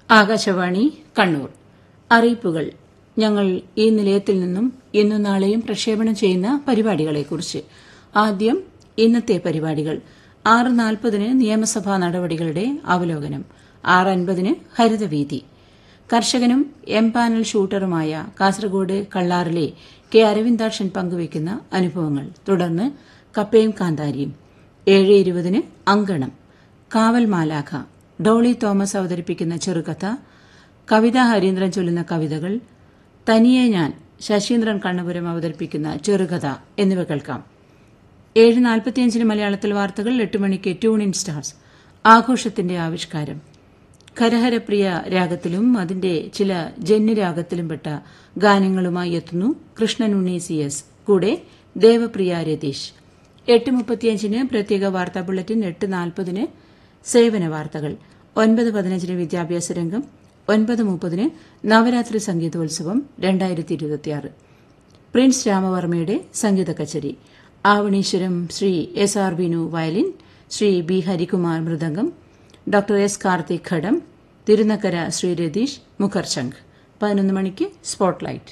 ആകാശവാണി കണ്ണൂർ അറിയിപ്പുകൾ ഞങ്ങൾ ഈ നിലയത്തിൽ നിന്നും ഇന്നും നാളെയും പ്രക്ഷേപണം ചെയ്യുന്ന പരിപാടികളെക്കുറിച്ച് ആദ്യം ഇന്നത്തെ പരിപാടികൾ ആറ് നാൽപ്പതിന് നിയമസഭാ നടപടികളുടെ അവലോകനം ആറ് അൻപതിന് ഹരിതവീതി കർഷകനും എം പാനൽ ഷൂട്ടറുമായ കാസർഗോഡ് കള്ളാറിലെ കെ അരവിന്ദാക്ഷൻ പങ്കുവയ്ക്കുന്ന അനുഭവങ്ങൾ തുടർന്ന് കപ്പയും കാന്താരിയും ഏഴ് ഇരുപതിന് അങ്കണം കാവൽ മാലാഖ ഡോളി തോമസ് അവതരിപ്പിക്കുന്ന ചെറുകഥ കവിത ഹരീന്ദ്രൻ ചൊല്ലുന്ന കവിതകൾ തനിയെ ഞാൻ ശശീന്ദ്രൻ കണ്ണപുരം അവതരിപ്പിക്കുന്ന ചെറുകഥ എന്നിവ കേൾക്കാം ഏഴ് നാൽപ്പത്തിയഞ്ചിന് മലയാളത്തിൽ വാർത്തകൾ എട്ട് മണിക്ക് ട്യൂൺ ഇൻ സ്റ്റാർസ് ആഘോഷത്തിന്റെ ആവിഷ്കാരം ഖരഹരപ്രിയ രാഗത്തിലും അതിന്റെ ചില ജന്യരാഗത്തിലും പെട്ട ഗാനങ്ങളുമായി എത്തുന്നു കൃഷ്ണൻ ഉണ്ണി സി എസ് കൂടെ ദേവപ്രിയ രതീഷ് എട്ട് മുപ്പത്തിയഞ്ചിന് പ്രത്യേക വാർത്താ ബുള്ളറ്റിൻ എട്ട് നാൽപ്പതിന് സേവന വാർത്തകൾ ഒൻപത് പതിനഞ്ചിന് വിദ്യാഭ്യാസ രംഗം ഒൻപത് മുപ്പതിന് നവരാത്രി സംഗീതോത്സവം രണ്ടായിരത്തി ഇരുപത്തിയാറ് പ്രിൻസ് രാമവർമ്മയുടെ സംഗീത കച്ചേരി Avaneeswaram Shri S R Binu violin Shri B Harikumar mridangam doctor S Karthik ghatam Thirunakkara Shri Ratheesh മുഖർശംഖ് പതിനൊന്ന് മണിക്ക് സ്പോട്ട്ലൈറ്റ്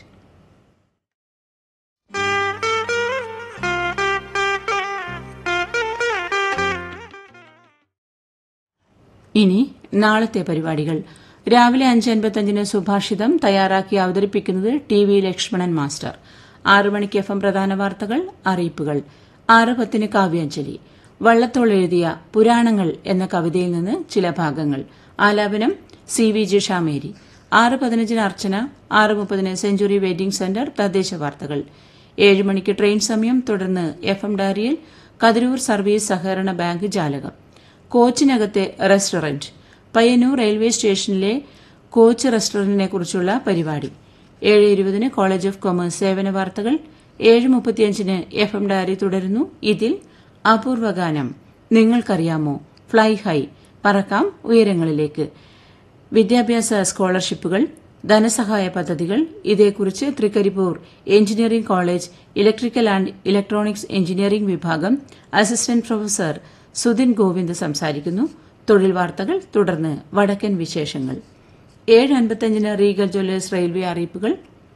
ഇനി നാളത്തെ പരിപാടികൾ രാവിലെ അഞ്ച് അൻപത്തഞ്ചിന് സുഭാഷിതം തയ്യാറാക്കി അവതരിപ്പിക്കുന്നത് ടി വി ലക്ഷ്മണൻ മാസ്റ്റർ ആറു മണിക്ക് എഫ് എം പ്രധാന വാർത്തകൾ അറിയിപ്പുകൾ ആറ് പത്തിന് കാവ്യാഞ്ജലി വള്ളത്തോൾ എഴുതിയ പുരാണങ്ങൾ എന്ന കവിതയിൽ നിന്ന് ചില ഭാഗങ്ങൾ ആലാപനം സി വി ജിഷാമേരി ആറ് പതിനഞ്ചിന് അർച്ചന ആറ് മുപ്പതിന് സെഞ്ചുറി വെയിറ്റിംഗ് സെന്റർ തദ്ദേശ വാർത്തകൾ ഏഴ് മണിക്ക് ട്രെയിൻ സമയം തുടർന്ന് എഫ് എം ഡയറിയിൽ കതിരൂർ സർവീസ് സഹകരണ ബാങ്ക് ജാലകം കോച്ചിനകത്തെ റെസ്റ്റോറന്റ് പയ്യന്നൂർ റെയിൽവേ സ്റ്റേഷനിലെ കോച്ച് റെസ്റ്റോറന്റിനെ കുറിച്ചുള്ള പരിപാടി ഏഴ് ഇരുപതിന് കോളേജ് ഓഫ് കൊമേഴ്സ് സേവന വാർത്തകൾ ഏഴ് മുപ്പത്തിയഞ്ചിന് എഫ് എം ഡയറി തുടരുന്നു ഇതിൽ അപൂർവ ഗാനം നിങ്ങൾക്കറിയാമോ ഫ്ലൈ ഹൈ പറക്കാം ഉയരങ്ങളിലേക്ക് വിദ്യാഭ്യാസ സ്കോളർഷിപ്പുകൾ ധനസഹായ പദ്ധതികൾ ഇതേക്കുറിച്ച് Trikaripur engineering college electrical and electronics engineering വിഭാഗം അസിസ്റ്റന്റ് പ്രൊഫസർ സുധിൻ ഗോവിന്ദ് സംസാരിക്കുന്നു തൊഴിൽ വാർത്തകൾ തുടർന്ന് വടക്കൻ വിശേഷങ്ങൾ ഏഴ് അൻപത്തഞ്ചിന് റീഗൽ ജ്വല്ലേഴ്സ് റെയിൽവേ അറിയിപ്പുകൾ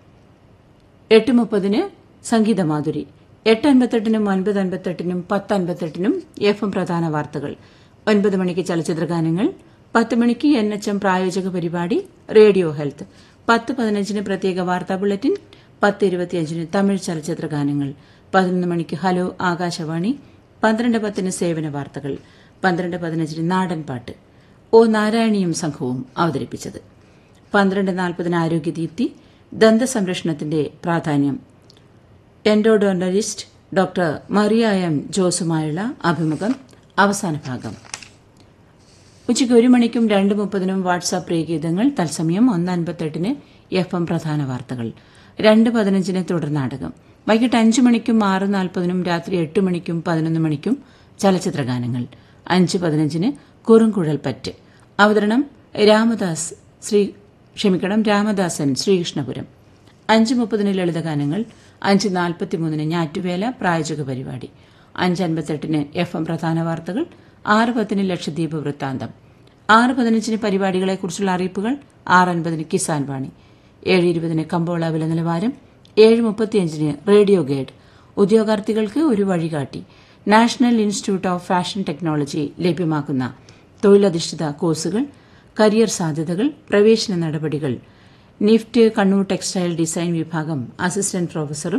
എട്ട് മുപ്പതിന് സംഗീതമാധുരി എട്ട് അൻപത്തെട്ടിനും ഒൻപത് അൻപത്തെട്ടിനും പത്ത് അൻപത്തെട്ടിനും എഫ് എം പ്രധാന വാർത്തകൾ ഒൻപത് മണിക്ക് ചലച്ചിത്ര ഗാനങ്ങൾ പത്ത് മണിക്ക് എൻ എച്ച് എം പ്രായോജക പരിപാടി റേഡിയോ ഹെൽത്ത് പത്ത് പതിനഞ്ചിന് പ്രത്യേക വാർത്താ ബുള്ളറ്റിൻ പത്ത് ഇരുപത്തിയഞ്ചിന് തമിഴ് ചലച്ചിത്ര ഗാനങ്ങൾ പതിനൊന്ന് മണിക്ക് ഹലോ ആകാശവാണി പന്ത്രണ്ട് പത്തിന് സേവന വാർത്തകൾ പന്ത്രണ്ട് പതിനഞ്ചിന് നാടൻ പാട്ട് ഒ നാരായണിയും സംഘവും അവതരിപ്പിച്ചത് പന്ത്രണ്ട് നാൽപ്പതിന് ആരോഗ്യദീപ്തി ദന്തസംരക്ഷണത്തിന്റെ പ്രാധാന്യം എൻഡോഡോണ്ടലിസ്റ്റ് ഡോക്ടർ മറിയ എം ജോസുമായുള്ള അഭിമുഖം അവസാന ഭാഗം ഉച്ചയ്ക്ക് ഒരു മണിക്കും രണ്ട് മുപ്പതിനും വാട്സാപ്പ് പ്രിയഗീതങ്ങൾ തത്സമയം ഒന്ന് അൻപത്തെട്ടിന് എഫ് എം പ്രധാന വാർത്തകൾ രണ്ട് പതിനഞ്ചിന് തുടർ നാടകം വൈകിട്ട് അഞ്ച് മണിക്കും ആറ് നാൽപ്പതിനും രാത്രി എട്ട് മണിക്കും പതിനൊന്ന് മണിക്കും ചലച്ചിത്ര ഗാനങ്ങൾ അഞ്ച് പതിനഞ്ചിന് കുറുങ്കുഴൽ പറ്റ് അവതരണം രാമദാസ് ശ്രീ ക്ഷമിക്കണം രാമദാസൻ ശ്രീകൃഷ്ണപുരം അഞ്ച് മുപ്പതിന് ലളിതഗാനങ്ങൾ അഞ്ച് നാൽപ്പത്തിമൂന്നിന് ഞാറ്റുവേല പ്രായോജക പരിപാടി അഞ്ച് അൻപത്തെട്ടിന് എഫ് എം പ്രധാന വാർത്തകൾ ആറ് പത്തിന് ലക്ഷദ്വീപ് വൃത്താന്തം ആറ് പതിനഞ്ചിന് പരിപാടികളെക്കുറിച്ചുള്ള അറിയിപ്പുകൾ ആറ് അൻപതിന് കിസാൻ വാണി ഏഴ് ഇരുപതിന് കമ്പോള വില നിലവാരം ഏഴ് മുപ്പത്തിയഞ്ചിന് റേഡിയോ ഗൈഡ് ഉദ്യോഗാർത്ഥികൾക്ക് ഒരു വഴികാട്ടി national institute of fashion technology ലഭ്യമാക്കുന്ന തൊഴിലധിഷ്ഠിത കോഴ്സുകൾ കരിയർ സാധ്യതകൾ പ്രവേശന നടപടികൾ നിഫ്റ്റ് കണ്ണൂർ ടെക്സ്റ്റൈൽ ഡിസൈൻ വിഭാഗം അസിസ്റ്റന്റ് പ്രൊഫസറും